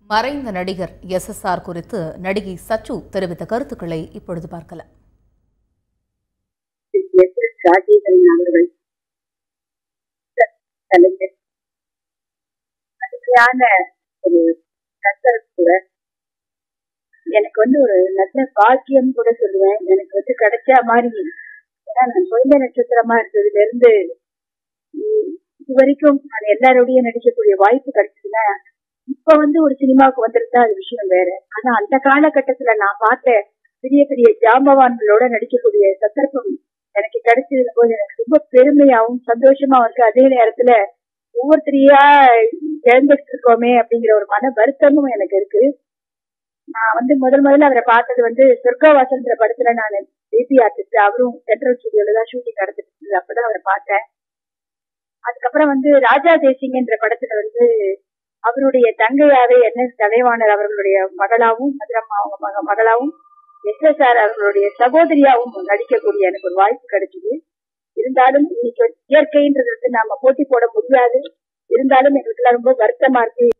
மறைந்த நடிகர் S S R குறித்து நடிகை சச்சு தெரிவித்த கருத்துக்களை இப்பொழுது பார்க்கலாம் எஸ் எஸ் ராஜேந்திரன் அவர்கள் கலைஞர் அருமையான ஒரு நண்பர் கூட எனக்கு வந்து ஒரு நல்ல பாக்கியம் கூட சொல்லுவேன் எனக்கு வந்து கிடைச்ச மாதிரி ஏன்னா நான் குழந்தை நட்சத்திரமா இருந்ததுல இருந்து உம், இது வரைக்கும் நான் எல்லாரோடையும் நடிக்கக்கூடிய வாய்ப்பு கிடைச்சதுன்னா இப்ப வந்து ஒரு சினிமாவுக்கு வந்திருந்தா அது விஷயம் வேற ஆனா அந்த காலகட்டத்துல நான் பார்த்த பெரிய பெரிய ஜாம்பவான்களோட நடிக்கக்கூடிய சந்தர்ப்பம் எனக்கு கிடைச்சது போது எனக்கு ரொம்ப பெருமையாவும் சந்தோஷமாவும் இருக்கு அதே நேரத்துல ஒவ்வொருத்தரையா இழந்துட்டு இருக்கோமே அப்படிங்கிற ஒரு மன வருத்தமும் எனக்கு இருக்கு நான் வந்து முதல் முதல்ல அவரை பார்த்தது வந்து சொர்க்கவாசன்ற படத்துல நான் பேபி ஆர்டிஸ்ட் அவரும் சென்ட்ரல் ஸ்டுடியோல தான் ஷூட்டிங் நடந்துட்டு இருந்தது அப்பதான் அவரை பார்த்தேன் அதுக்கப்புறம் வந்து ராஜா தேசிங் என்ற படத்துல வந்து அவருடைய தங்கையாவே என் எஸ் கலைவாணர் அவர்களுடைய மகளாவும் மதுரம்மா அவங்க மக மகளாவும் எஸ் எஸ் ஆர் அவர்களுடைய சகோதரியாவும் நடிக்கக்கூடிய எனக்கு ஒரு வாய்ப்பு கிடைச்சது இருந்தாலும் இன்னைக்கு இயற்கைன்றது வந்து நாம போட்டி போட முடியாது இருந்தாலும் எங்களுக்கு எல்லாம் ரொம்ப வருத்தமா இருக்கு